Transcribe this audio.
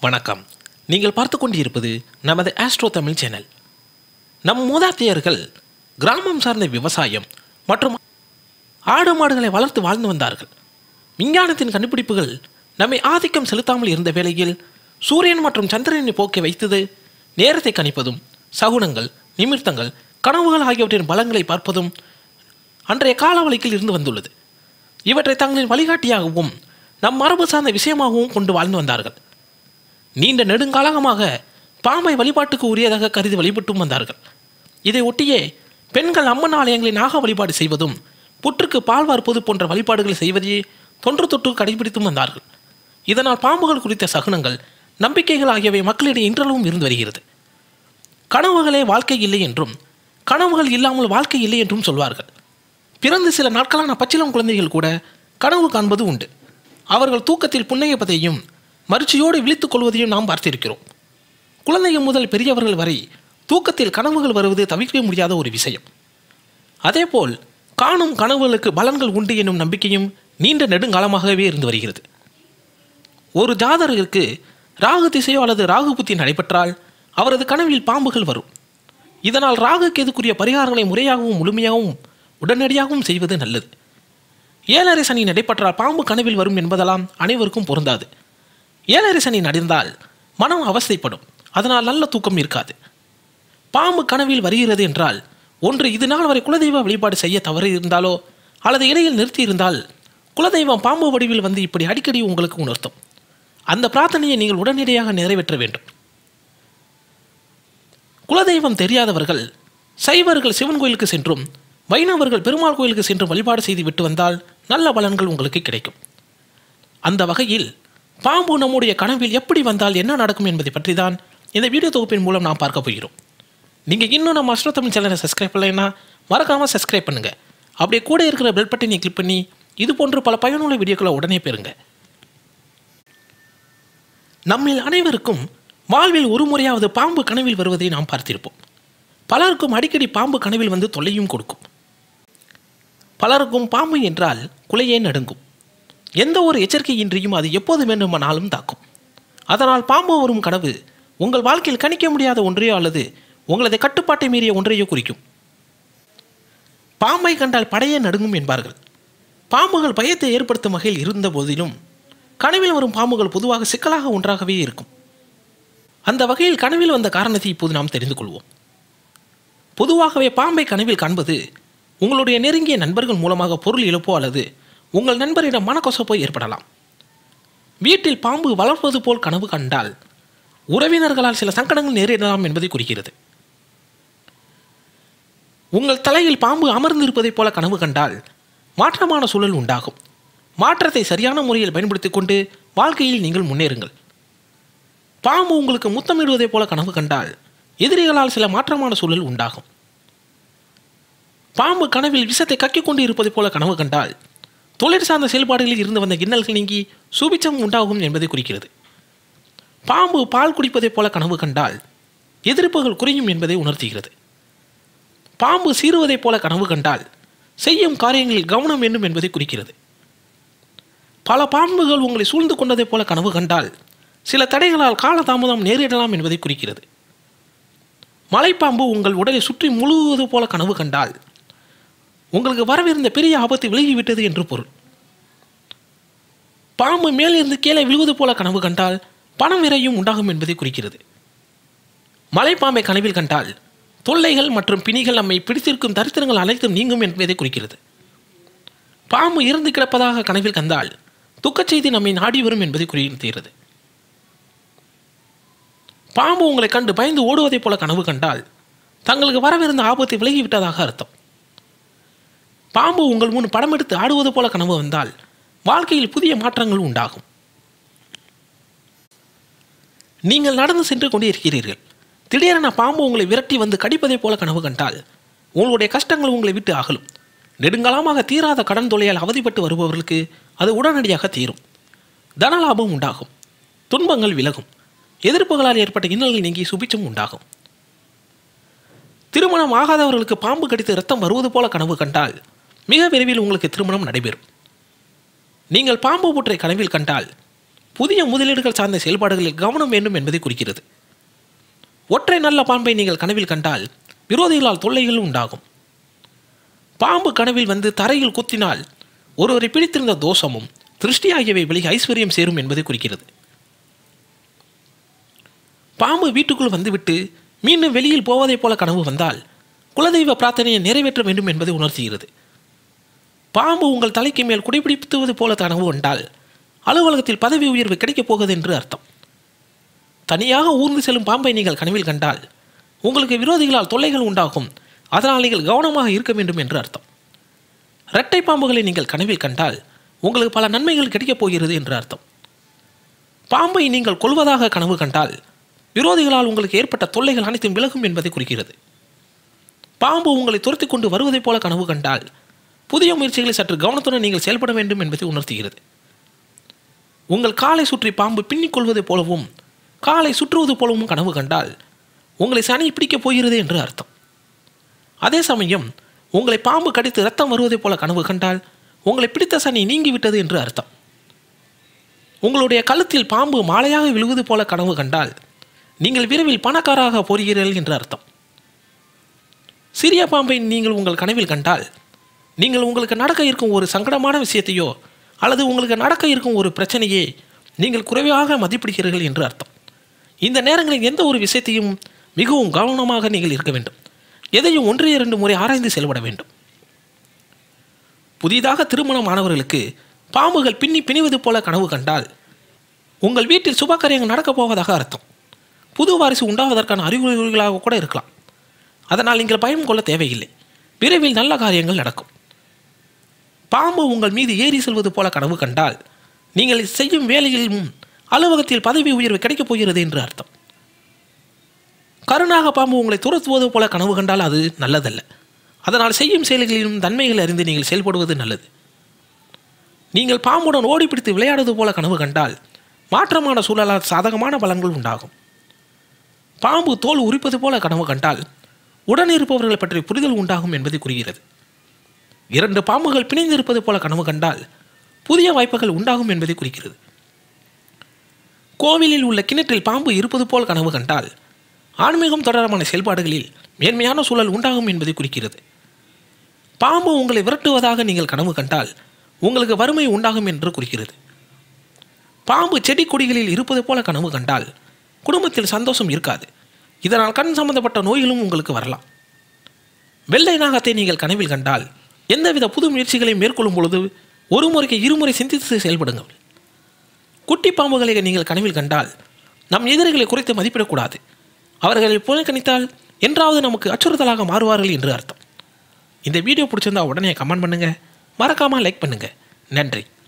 வணக்கம் நீங்கள் பார்த்து கொண்டிருப்பது நமது ஆஸ்ட்ரோ தமிழ் சேனல் நம் மூதாதையர்கள் கிராமம் சார்ந்த விவசாயம் மற்றும் ஆடு மாடுகளை வளர்த்து வாழ்ந்து வந்தார்கள் விஞ்ஞானத்தின் கண்டுபிடிப்புகள் நம்மை ஆதிக்கம் செலுத்தாமல் இருந்த வேளையில் சூரியன் மற்றும் சந்திரனை போக்கை வைத்தது நேரத்தை கணிப்பதும் சகுனங்கள் நிமித்தங்கள் கனவுகள் ஆகியவற்றின் பலங்களை பார்ப்பதும் அன்றைய கால வழக்கில் இருந்து வந்துள்ளது இவற்றை தங்களின் வழிகாட்டியாகவும் நம் மரபு சார்ந்த விஷயமாகவும் கொண்டு வாழ்ந்து வந்தார்கள் நீண்ட நெடுங்காலமாக பாம்பை வழிபாட்டுக்கு உரியதாக கருதி வழிபட்டும் வந்தார்கள் இதை ஒட்டியே பெண்கள் அம்மன் ஆலயங்களில் நாக வழிபாடு செய்வதும் புற்றுக்கு பால் வார்ப்பது போன்ற வழிபாடுகளை செய்வதையே தொன்று தொட்டு கடைபிடித்தும் வந்தார்கள் இதனால் பாம்புகள் குறித்த சகுனங்கள் நம்பிக்கைகள் ஆகியவை மக்களிடையே இன்றளவும் இருந்து வருகிறது கனவுகளே வாழ்க்கை இல்லை என்றும் கனவுகள் இல்லாமல் வாழ்க்கை இல்லை என்றும் சொல்வார்கள் பிறந்து சில நாட்களான பச்சிளம் குழந்தைகள் கூட கனவு காண்பது உண்டு அவர்கள் தூக்கத்தில் புன்னகைப்பதையும் மகிழ்ச்சியோடு விழித்துக் கொள்வதையும் நாம் பார்த்திருக்கிறோம் குழந்தைகள் முதல் பெரியவர்கள் வரை தூக்கத்தில் கனவுகள் வருவது தவிர்க்க முடியாத ஒரு விஷயம் அதேபோல் காணும் கனவுகளுக்கு பலன்கள் உண்டு என்னும் நம்பிக்கையும் நீண்ட நெடுங்காலமாகவே இருந்து வருகிறது ஒரு ஜாதகருக்கு ராகு திசையோ அல்லது ராகு புத்தி நடைபெற்றால் அவரது கனவில் பாம்புகள் வரும் இதனால் ராகு கேதுக்குரிய பரிகாரங்களை முறையாகவும் முழுமையாகவும் உடனடியாகவும் செய்வது நல்லது ஏழரை சனி நடைபெற்றால் பாம்பு கனவில் வரும் என்பதெல்லாம் அனைவருக்கும் பொருந்தாது ஏழரை சனி நடந்தால் மனம் அவஸ்தைப்படும் அதனால் நல்ல தூக்கம் இருக்காது பாம்பு கனவில் வருகிறது என்றால் ஒன்று இது நாள் வரை குலதெய்வ வழிபாடு செய்ய தவறு இருந்தாலோ அல்லது இடையில் நிறுத்தி இருந்தால் குலதெய்வம் பாம்பு வடிவில் வந்து இப்படி அடிக்கடி உங்களுக்கு உணர்த்தும் அந்த பிரார்த்தனையை நீங்கள் உடனடியாக நிறைவேற்ற வேண்டும் குலதெய்வம் தெரியாதவர்கள் சைவர்கள் சிவன் கோயிலுக்கு சென்றும் வைணவர்கள் பெருமாள் கோயிலுக்கு சென்று வழிபாடு செய்து விட்டு வந்தால் நல்ல பலன்கள் உங்களுக்கு கிடைக்கும் அந்த வகையில் பாம்பு நம்முடைய கனவில் எப்படி வந்தால் என்ன நடக்கும் என்பதை பற்றி தான் இந்த வீடியோ தொகுப்பின் மூலம் நாம் பார்க்க போகிறோம் நீங்கள் இன்னும் நம்ம அஸ்ட்ரோ தமிழ் சேனலை சப்ஸ்கிரைப் பண்ணலைன்னா மறக்காமல் சப்ஸ்கிரைப் பண்ணுங்கள் அப்படியே கூட இருக்கிற பெல் பட்டனை கிளிக் பண்ணி இது போன்ற பல பயனுள்ள வீடியோக்களை உடனே பெறுங்க நம்மில் அனைவருக்கும் வாழ்வில் ஒரு முறையாவது பாம்பு கனவில் வருவதை நாம் பார்த்திருப்போம் பலருக்கும் அடிக்கடி பாம்பு கனவில் வந்து தொல்லையும் கொடுக்கும் பலருக்கும் பாம்பு என்றால் குலையே நடுங்கும் எந்த ஒரு எச்சரிக்கையின்றியும் அது எப்போது வேண்டுமானாலும் தாக்கும் அதனால் பாம்பு வரும் கனவு உங்கள் வாழ்க்கையில் கணிக்க முடியாத ஒன்றையோ அல்லது உங்களது கட்டுப்பாட்டை மீறிய ஒன்றையோ குறிக்கும் பாம்பை கண்டால் படையே நடுங்கும் என்பார்கள் பாம்புகள் பயத்தை ஏற்படுத்தும் வகையில் இருந்த போதிலும் கனவில் வரும் பாம்புகள் பொதுவாக சிக்கலாக ஒன்றாகவே இருக்கும் அந்த வகையில் கனவில் வந்த காரணத்தை இப்போது நாம் தெரிந்து கொள்வோம் பொதுவாகவே பாம்பை கனவில் காண்பது உங்களுடைய நெருங்கிய நண்பர்கள் மூலமாக பொருள் இழப்போ அல்லது உங்கள் நண்பரிடம் மனக்கொசப்போ ஏற்படலாம் வீட்டில் பாம்பு வளர்ப்பது போல் கனவு கண்டால் உறவினர்களால் சில சங்கடங்கள் நேரிடலாம் என்பதை குறிக்கிறது உங்கள் தலையில் பாம்பு அமர்ந்திருப்பதைப் போல கனவு கண்டால் மாற்றமான சூழல் உண்டாகும் மாற்றத்தை சரியான முறையில் பயன்படுத்திக் கொண்டு வாழ்க்கையில் நீங்கள் முன்னேறுங்கள் பாம்பு உங்களுக்கு முத்தமிடுவதைப் போல கனவு கண்டால் எதிரிகளால் சில மாற்றமான சூழல் உண்டாகும் பாம்பு கனவில் விஷத்தை கக்கிக் கொண்டு இருப்பதைப் போல கனவு கண்டால் தொழில் சார்ந்த செயல்பாடுகளில் இருந்து வந்த இன்னல்கள் நீங்கி சுபிச்சம் உண்டாகும் என்பதை குறிக்கிறது பாம்பு பால் குடிப்பதைப் போல கனவு கண்டால் எதிர்ப்புகள் குறையும் என்பதை உணர்த்துகிறது பாம்பு சீறுவதைப் போல கனவு கண்டால் செய்யும் காரியங்களில் கவனம் வேண்டும் என்பதை குறிக்கிறது பல பாம்புகள் உங்களை சூழ்ந்து கொண்டதைப் போல கனவு கண்டால் சில தடைகளால் காலதாமதம் நேரிடலாம் என்பதை குறிக்கிறது மலைப்பாம்பு உங்கள் உடலை சுற்றி முழுகுவது போல கனவு கண்டால் உங்களுக்கு வரவிருந்த பெரிய ஆபத்து விலகிவிட்டது என்று பொருள் பாம்பு மேலிருந்து கீழே விழுவது போல கனவு கண்டால் பணம் விரையும் உண்டாகும் என்பதை குறிக்கிறது மலைப்பாம்பை கனவில் கண்டால் தொல்லைகள் மற்றும் பிணிகள் நம்மை பிடித்திருக்கும் தரித்திரங்கள் அனைத்தும் நீங்கும் என்பதை குறிக்கிறது பாம்பு இறந்து கிடப்பதாக கனவில் கண்டால் துக்கச் செய்தி நம்மை நாடி வரும் என்பதை குறிக்கிறது பாம்பு உங்களை கண்டு பயந்து ஓடுவதைப் போல கனவு கண்டால் தங்களுக்கு வரவிருந்த ஆபத்தை விலகிவிட்டதாக அர்த்தம் பாம்பு உங்கள் முன் படம் எடுத்து ஆடுவது போல கனவு வந்தால் வாழ்க்கையில் புதிய மாற்றங்கள் உண்டாகும் நீங்கள் நடந்து சென்று கொண்டே இருக்கிறீர்கள் திடீரென பாம்பு உங்களை விரட்டி வந்து கடிப்பதைப் போல கனவு கண்டால் உங்களுடைய கஷ்டங்கள் உங்களை விட்டு அகலும் நெடுங்காலமாக தீராத கடன் தொல்லையால் அவதிப்பட்டு வருபவர்களுக்கு அது உடனடியாக தீரும் தனலாபம் உண்டாகும் துன்பங்கள் விலகும் எதிர்ப்புகளால் ஏற்பட்ட இன்னல்கள் நீங்கி சுபிச்சம் உண்டாகும் திருமணம் ஆகாதவர்களுக்கு பாம்பு கடித்து ரத்தம் வருவது போல கனவு கண்டால் மிக விரைவில் உங்களுக்கு திருமணம் நடைபெறும் நீங்கள் பாம்பு புற்றை கனவில் கண்டால் புதிய முதலீடுகள் சார்ந்த செயல்பாடுகளில் கவனம் வேண்டும் என்பதை குறிக்கிறது ஒற்றை நல்ல பாம்பை நீங்கள் கனவில் கண்டால் விரோதிகளால் தொல்லைகள் உண்டாகும் பாம்பு கனவில் வந்து தரையில் குத்தினால் ஒருவரை பிடித்திருந்த தோஷமும் திருஷ்டி ஆகியவை விலகி ஐஸ்வர்யம் சேரும் என்பதை குறிக்கிறது பாம்பு வீட்டுக்குள் வந்துவிட்டு மீண்டும் வெளியில் போவதைப் போல கனவு வந்தால் குலதெய்வ பிரார்த்தனையை நிறைவேற்ற வேண்டும் என்பதை உணர்த்துகிறது பாம்பு உங்கள் தலைக்கு மேல் குடிபிடித்துவது போல கனவு கொண்டால் அலுவலகத்தில் பதவி உயர்வு கிடைக்கப் போகுது என்று அர்த்தம் தனியாக ஊர்ந்து செல்லும் பாம்பை நீங்கள் கனவில் கண்டால் உங்களுக்கு விரோதிகளால் தொல்லைகள் உண்டாகும் அதனால் நீங்கள் கவனமாக இருக்க வேண்டும் என்று அர்த்தம் இரட்டை பாம்புகளை நீங்கள் கனவில் கண்டால் உங்களுக்கு பல நன்மைகள் கிடைக்கப் போகிறது என்று அர்த்தம் பாம்பை நீங்கள் கொள்வதாக கனவு கண்டால் விரோதிகளால் உங்களுக்கு ஏற்பட்ட தொல்லைகள் அனைத்தும் விலகும் என்பதை குறிக்கிறது பாம்பு உங்களை துரத்தி கொண்டு வருவதைப் போல கனவு கண்டால் புதிய முயற்சிகளை சற்று கவனத்துடன் நீங்கள் செயல்பட வேண்டும் என்பதை உணர்த்துகிறது உங்கள் காலை சுற்றி பாம்பு பின்னிக் கொள்வதைப் போலவும் காலை சுற்றுவது போலவும் கனவு கண்டால் உங்களை சனி பிடிக்கப் போகிறது என்று அர்த்தம் அதே சமயம் உங்களை பாம்பு கடித்து ரத்தம் வருவதைப் போல கனவு கண்டால் உங்களை பிடித்த சனி நீங்கிவிட்டது என்று அர்த்தம் உங்களுடைய கழுத்தில் பாம்பு மாலையாக விழுவது போல கனவு கண்டால் நீங்கள் விரைவில் பணக்காராக போகிறீர்கள் என்று அர்த்தம் சிறிய பாம்பை நீங்கள் உங்கள் கனவில் கண்டால் நீங்கள் உங்களுக்கு நடக்க இருக்கும் ஒரு சங்கடமான விஷயத்தையோ அல்லது உங்களுக்கு நடக்க இருக்கும் ஒரு பிரச்சனையே நீங்கள் குறைவாக மதிப்பிடுகிறீர்கள் என்று அர்த்தம் இந்த நேரங்களில் எந்த ஒரு விஷயத்தையும் மிகவும் கவனமாக நீங்கள் இருக்க வேண்டும் எதையும் ஒன்று இரண்டு முறை ஆராய்ந்து செயல்பட வேண்டும் புதிதாக திருமணம் ஆனவர்களுக்கு பாம்புகள் பின்னி பிணிவது போல கனவு கண்டால் உங்கள் வீட்டில் சுபகாரியங்கள் நடக்கப் போவதாக அர்த்தம் புது வாரிசு உண்டாவதற்கான அறிகுறிகளாக கூட இருக்கலாம் அதனால் நீங்கள் பயம் கொள்ள தேவையில்லை விரைவில் நல்ல காரியங்கள் நடக்கும் பாம்பு உங்கள் மீது ஏறி செல்வது போல கனவு கண்டால் நீங்கள் செய்யும் வேலையிலும் அலுவலகத்தில் பதவி உயர்வு கிடைக்கப் போகிறது என்று அர்த்தம் கருணாக பாம்பு உங்களை துரத்துவது போல கனவு கண்டால் அது நல்லதல்ல அதனால் செய்யும் செயல்களிலும் தன்மைகள் அறிந்து நீங்கள் செயல்படுவது நல்லது நீங்கள் பாம்புடன் ஓடிப்பிடித்து விளையாடுவது போல கனவு கண்டால் மாற்றமான சூழலால் சாதகமான பலன்கள் உண்டாகும் பாம்பு தோல் உரிப்பது போல கனவு கண்டால் உடன் இருப்பவர்களை பற்றி புரிதல் உண்டாகும் என்பதை குறிக்கிறது இரண்டு பாம்புகள் பிணைந்திருப்பது போல கனவு கண்டால் புதிய வாய்ப்புகள் உண்டாகும் என்பதை குறிக்கிறது கோவிலில் உள்ள கிணற்றில் பாம்பு இருப்பது போல் கனவு கண்டால் ஆன்மீகம் தொடர்பான செயல்பாடுகளில் மேன்மையான சூழல் உண்டாகும் என்பதை குறிக்கிறது பாம்பு உங்களை விரட்டுவதாக நீங்கள் கனவு கண்டால் உங்களுக்கு வறுமை உண்டாகும் என்று குறிக்கிறது பாம்பு செடி கொடிகளில் இருப்பது போல கனவு கண்டால் குடும்பத்தில் சந்தோஷம் இருக்காது இதனால் கண் சம்பந்தப்பட்ட நோய்களும் உங்களுக்கு வரலாம் வெள்ளை நாகத்தை நீங்கள் கனவில் கண்டால் எந்தவித புது முயற்சிகளை மேற்கொள்ளும் பொழுது ஒரு முறைக்கு இருமுறை சிந்தித்து செயல்படுங்கள் குட்டி பாம்புகளை நீங்கள் கனவில் கண்டால் நம் எதிரிகளை குறைத்து மதிப்பிடக்கூடாது அவர்களை புறக்கணித்தால் என்றாவது நமக்கு அச்சுறுத்தலாக மாறுவார்கள் என்று அர்த்தம் இந்த வீடியோ பிடிச்சிருந்தா உடனே கமெண்ட் பண்ணுங்கள் மறக்காமல் லைக் பண்ணுங்கள் நன்றி